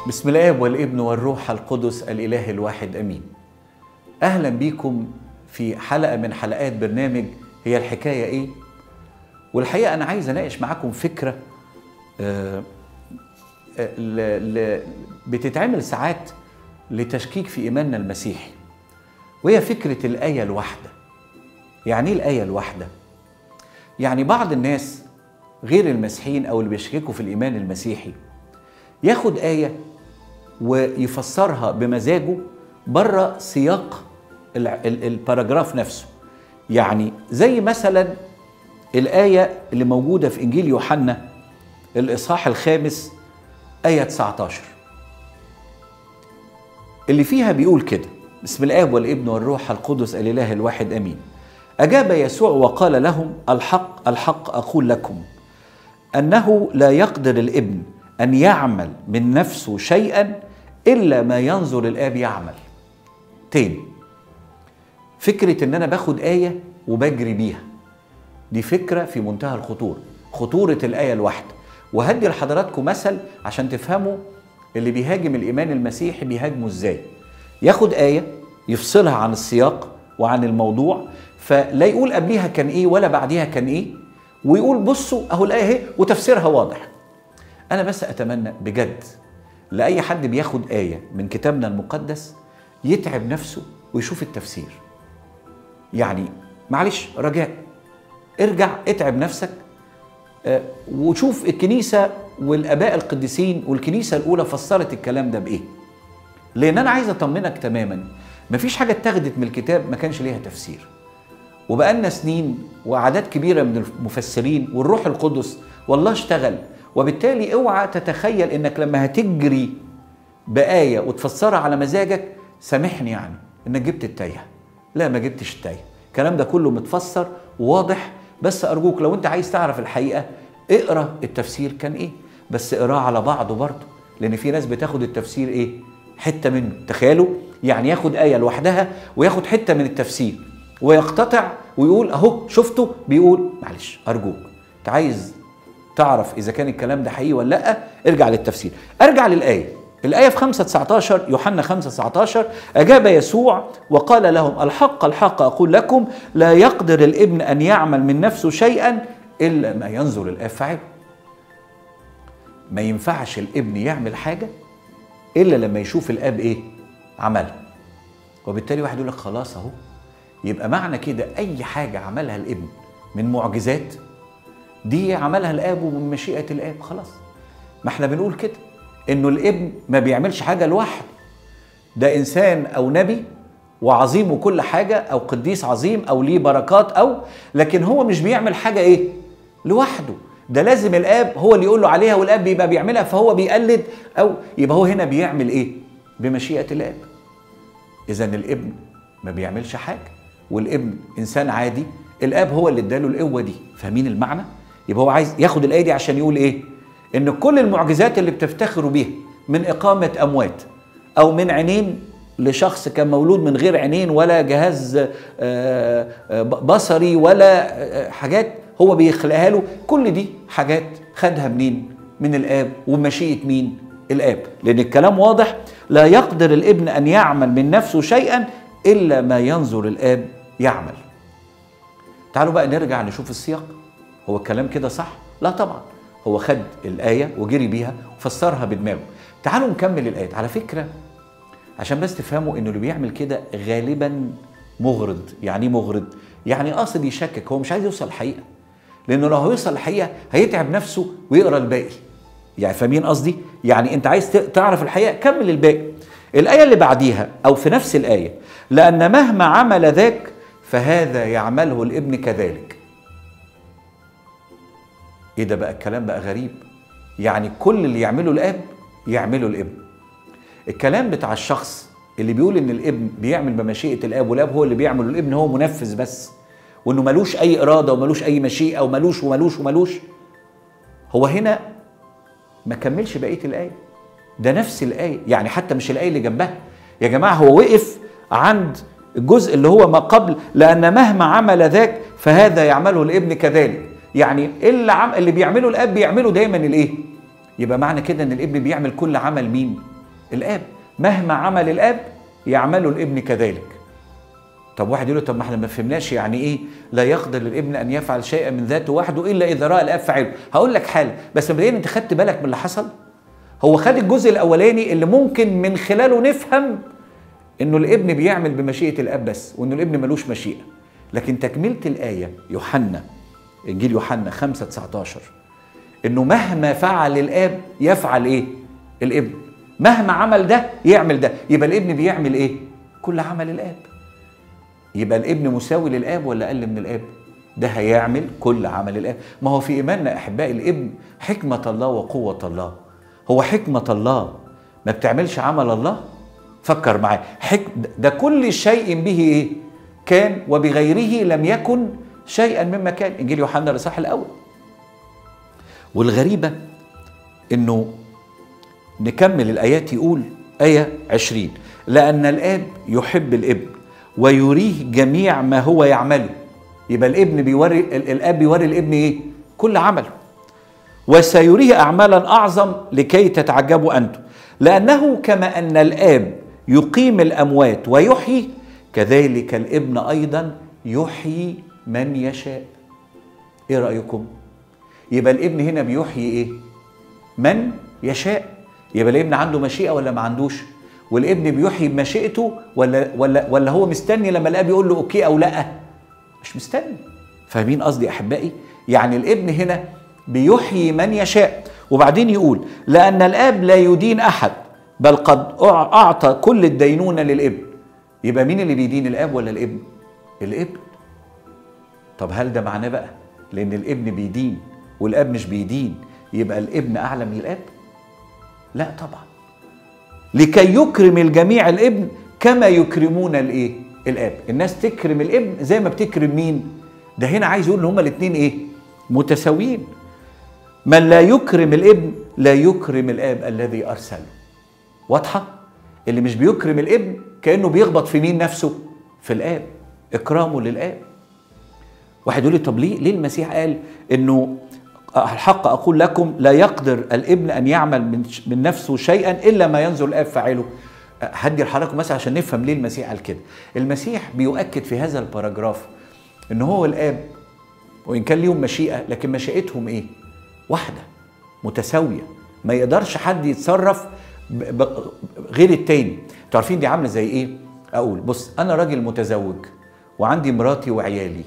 بسم الاب والابن والروح القدس الاله الواحد امين. اهلا بيكم في حلقه من حلقات برنامج هي الحكايه ايه؟ والحقيقه انا عايز اناقش معاكم فكره آه، آه، ل- ل- بتتعمل ساعات لتشكيك في ايماننا المسيحي. وهي فكره الايه الواحده. يعني ايه الايه الواحده؟ يعني بعض الناس غير المسيحيين او اللي بيشككوا في الايمان المسيحي ياخد ايه ويفسرها بمزاجه بره سياق ال- ال- الباراجراف نفسه يعني زي مثلا الآية اللي موجودة في إنجيل يوحنا الإصحاح الخامس آية 19 اللي فيها بيقول كده بسم الآب والابن والروح القدس الإله الواحد أمين أجاب يسوع وقال لهم الحق الحق أقول لكم أنه لا يقدر الابن أن يعمل من نفسه شيئا إلا ما ينظر الآب يعمل تاني فكرة إن أنا باخد آية وبجري بيها دي فكرة في منتهى الخطورة خطورة الآية الواحدة وهدي لحضراتكم مثل عشان تفهموا اللي بيهاجم الإيمان المسيحي بيهاجمه إزاي ياخد آية يفصلها عن السياق وعن الموضوع فلا يقول قبليها كان إيه ولا بعديها كان إيه ويقول بصوا أهو الآية اهي وتفسيرها واضح أنا بس أتمنى بجد لأي حد بياخد آية من كتابنا المقدس يتعب نفسه ويشوف التفسير يعني معلش رجاء ارجع اتعب نفسك آه، وشوف الكنيسة والآباء القديسين والكنيسة الأولى فسرت الكلام ده بإيه لأن أنا عايز أطمنك تماما مفيش حاجة اتخذت من الكتاب ما كانش ليها تفسير وبقالنا سنين وأعداد كبيرة من المفسرين والروح القدس والله اشتغل وبالتالي اوعى تتخيل انك لما هتجري بآية وتفسرها على مزاجك سامحني يعني انك جبت التايه لا ما جبتش التايه الكلام ده كله متفسر وواضح بس ارجوك لو انت عايز تعرف الحقيقة اقرا التفسير كان ايه بس اقراه على بعضه برضه لان في ناس بتاخد التفسير ايه حتة منه تخيلوا يعني ياخد آية لوحدها وياخد حتة من التفسير ويقتطع ويقول اهو شفته بيقول معلش ارجوك انت عايز تعرف اذا كان الكلام ده حقيقي ولا لا ارجع للتفسير ارجع للايه الآية في 5 19 يوحنا 5 19 أجاب يسوع وقال لهم الحق الحق أقول لكم لا يقدر الابن أن يعمل من نفسه شيئا إلا ما ينظر الآب فعله ما ينفعش الابن يعمل حاجة إلا لما يشوف الآب إيه عملها وبالتالي واحد يقول لك خلاص أهو يبقى معنى كده أي حاجة عملها الابن من معجزات دي عملها الاب ومن مشيئه الاب خلاص ما احنا بنقول كده انه الابن ما بيعملش حاجه لوحده ده انسان او نبي وعظيم وكل حاجه او قديس عظيم او ليه بركات او لكن هو مش بيعمل حاجه ايه لوحده ده لازم الاب هو اللي يقول له عليها والاب بيبقى بيعملها فهو بيقلد او يبقى هو هنا بيعمل ايه بمشيئه الاب اذا الابن ما بيعملش حاجه والابن انسان عادي الاب هو اللي اداله القوه دي فاهمين المعنى يبقى هو عايز ياخد الايه دي عشان يقول ايه ان كل المعجزات اللي بتفتخروا بيها من اقامه اموات او من عينين لشخص كان مولود من غير عينين ولا جهاز آه، آه، بصري ولا آه، حاجات هو بيخلقها له كل دي حاجات خدها منين من الاب ومشيئه مين الاب لان الكلام واضح لا يقدر الابن ان يعمل من نفسه شيئا الا ما ينظر الاب يعمل تعالوا بقى نرجع نشوف السياق هو الكلام كده صح لا طبعا هو خد الآية وجري بيها وفسرها بدماغه تعالوا نكمل الآيات على فكرة عشان بس تفهموا انه اللي بيعمل كده غالبا مغرض يعني ايه مغرض يعني قاصد يشكك هو مش عايز يوصل الحقيقة لانه لو هيوصل الحقيقة هيتعب نفسه ويقرا الباقي يعني فاهمين قصدي يعني انت عايز ت- تعرف الحقيقة كمل الباقي الآية اللي بعديها أو في نفس الآية لأن مهما عمل ذاك فهذا يعمله الابن كذلك ايه ده بقى الكلام بقى غريب يعني كل اللي يعمله الاب يعمله الابن الكلام بتاع الشخص اللي بيقول ان الابن بيعمل بمشيئه الاب والاب هو اللي بيعمل والابن هو منفذ بس وانه ملوش اي اراده وملوش اي مشيئه وملوش وملوش وملوش هو هنا ما كملش بقيه الايه ده نفس الايه يعني حتى مش الايه اللي جنبها يا جماعه هو وقف عند الجزء اللي هو ما قبل لان مهما عمل ذاك فهذا يعمله الابن كذلك يعني اللي عم اللي بيعمله الاب بيعمله دايما الايه يبقى معنى كده ان الابن بيعمل كل عمل مين الاب مهما عمل الاب يعمل الابن كذلك طب واحد يقول له طب ما احنا ما فهمناش يعني ايه لا يقدر الابن ان يفعل شيئا من ذاته وحده الا اذا راى الاب فعله هقول لك حاله بس مبدئيا انت خدت بالك من اللي حصل هو خد الجزء الاولاني اللي ممكن من خلاله نفهم انه الابن بيعمل بمشيئه الاب بس وانه الابن ملوش مشيئه لكن تكمله الايه يوحنا انجيل يوحنا 5 19 انه مهما فعل الاب يفعل ايه الابن مهما عمل ده يعمل ده يبقى الابن بيعمل ايه كل عمل الاب يبقى الابن مساوي للاب ولا اقل من الاب ده هيعمل كل عمل الاب ما هو في ايماننا احبائي الابن حكمه الله وقوه الله هو حكمه الله ما بتعملش عمل الله فكر معايا حك... ده كل شيء به ايه كان وبغيره لم يكن شيئا مما كان انجيل يوحنا الاصحاح الاول والغريبه انه نكمل الايات يقول ايه عشرين لان الاب يحب الابن ويريه جميع ما هو يعمله يبقى الابن بيوري الاب بيوري الابن ايه كل عمله وسيريه اعمالا اعظم لكي تتعجبوا انتم لانه كما ان الاب يقيم الاموات ويحيي كذلك الابن ايضا يحيي من يشاء ايه رايكم يبقى الابن هنا بيحيي ايه من يشاء يبقى الابن عنده مشيئه ولا ما عندوش والابن بيحيي بمشيئته ولا ولا ولا هو مستني لما الاب يقول له اوكي او لا مش مستني فاهمين قصدي احبائي يعني الابن هنا بيحيي من يشاء وبعدين يقول لان الاب لا يدين احد بل قد اعطى كل الدينونه للابن يبقى مين اللي بيدين الاب ولا الابن الابن طب هل ده معناه بقى لان الابن بيدين والاب مش بيدين يبقى الابن اعلى من الاب لا طبعا لكي يكرم الجميع الابن كما يكرمون الايه الاب الناس تكرم الابن زي ما بتكرم مين ده هنا عايز يقول ان هما الاثنين ايه متساويين من لا يكرم الابن لا يكرم الاب الذي ارسله واضحه اللي مش بيكرم الابن كانه بيخبط في مين نفسه في الاب اكرامه للاب واحد يقول لي طب ليه ليه المسيح قال انه الحق اقول لكم لا يقدر الابن ان يعمل من من نفسه شيئا الا ما ينزل الاب فاعله هدي لحضراتكم مثلا عشان نفهم ليه المسيح قال كده المسيح بيؤكد في هذا الباراجراف ان هو الاب وان كان ليهم مشيئه لكن مشيئتهم ايه واحده متساويه ما يقدرش حد يتصرف غير التاني انتوا عارفين دي عامله زي ايه اقول بص انا راجل متزوج وعندي مراتي وعيالي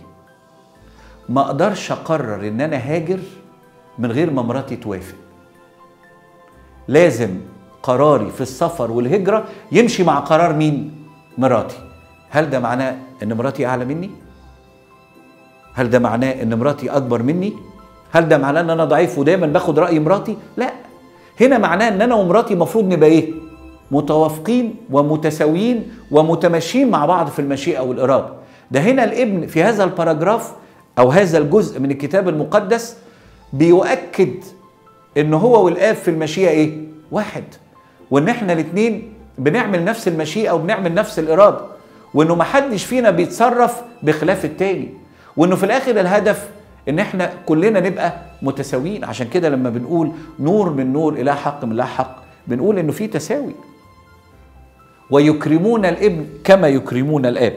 ما اقدرش اقرر ان انا هاجر من غير ما مراتي توافق لازم قراري في السفر والهجرة يمشي مع قرار مين مراتي هل ده معناه ان مراتي اعلى مني هل ده معناه ان مراتي اكبر مني هل ده معناه ان انا ضعيف ودايما باخد راي مراتي لا هنا معناه ان انا ومراتي المفروض نبقى ايه متوافقين ومتساويين ومتماشيين مع بعض في المشيئه والاراده ده هنا الابن في هذا الباراجراف او هذا الجزء من الكتاب المقدس بيؤكد ان هو والاب في المشيئه ايه واحد وان احنا الاثنين بنعمل نفس المشيئه وبنعمل نفس الاراده وانه ما حدش فينا بيتصرف بخلاف التاني وانه في الاخر الهدف ان احنا كلنا نبقى متساويين عشان كده لما بنقول نور من نور الى حق من لا حق بنقول انه في تساوي ويكرمون الابن كما يكرمون الاب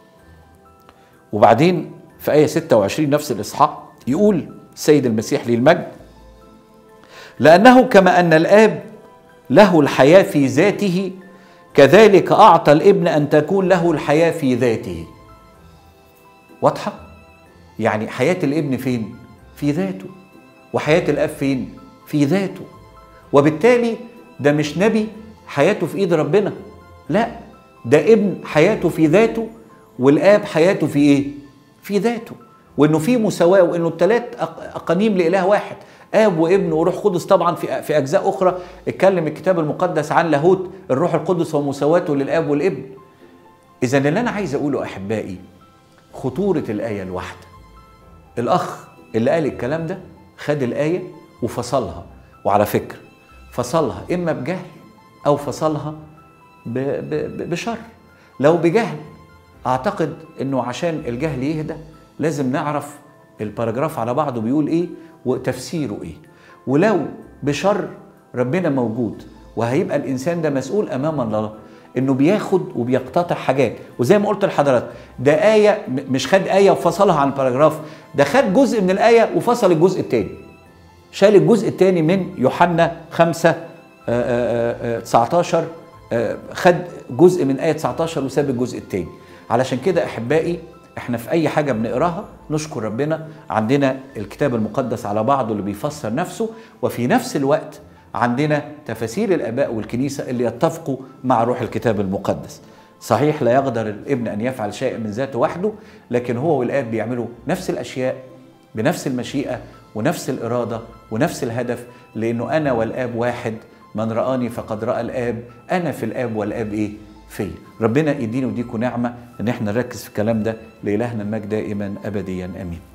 وبعدين في آية 26 نفس الإصحاح يقول السيد المسيح ليه المجد لأنه كما أن الآب له الحياة في ذاته كذلك أعطى الابن أن تكون له الحياة في ذاته واضحة؟ يعني حياة الابن فين؟ في ذاته وحياة الأب فين؟ في ذاته وبالتالي ده مش نبي حياته في إيد ربنا لا ده ابن حياته في ذاته والآب حياته في إيه؟ في ذاته وانه في مساواه وانه الثلاث اقانيم لاله واحد اب وابن وروح قدس طبعا في في اجزاء اخرى اتكلم الكتاب المقدس عن لاهوت الروح القدس ومساواته للاب والابن اذا اللي انا عايز اقوله احبائي خطوره الايه الواحده الاخ اللي قال الكلام ده خد الايه وفصلها وعلى فكره فصلها اما بجهل او فصلها بشر لو بجهل اعتقد انه عشان الجهل يهدى لازم نعرف الباراجراف على بعضه بيقول ايه وتفسيره ايه ولو بشر ربنا موجود وهيبقى الانسان ده مسؤول امام الله انه بياخد وبيقتطع حاجات وزي ما قلت لحضرتك ده ايه م- مش خد ايه وفصلها عن باراجراف ده خد جزء من الايه وفصل الجزء الثاني شال الجزء الثاني من يوحنا 5 آه، آه، آه، 19 آه، خد جزء من آية 19 وساب الجزء الثاني علشان كده أحبائي احنا في أي حاجة بنقراها نشكر ربنا عندنا الكتاب المقدس على بعضه اللي بيفسر نفسه وفي نفس الوقت عندنا تفاسير الآباء والكنيسة اللي يتفقوا مع روح الكتاب المقدس صحيح لا يقدر الابن أن يفعل شيء من ذاته وحده لكن هو والآب بيعملوا نفس الأشياء بنفس المشيئة ونفس الإرادة ونفس الهدف لأنه أنا والآب واحد من رآني فقد رأى الآب أنا في الآب والآب إيه؟ في ربنا يديني وديكم نعمة إن إحنا نركز في الكلام ده لإلهنا المجد دائما أبديا آمين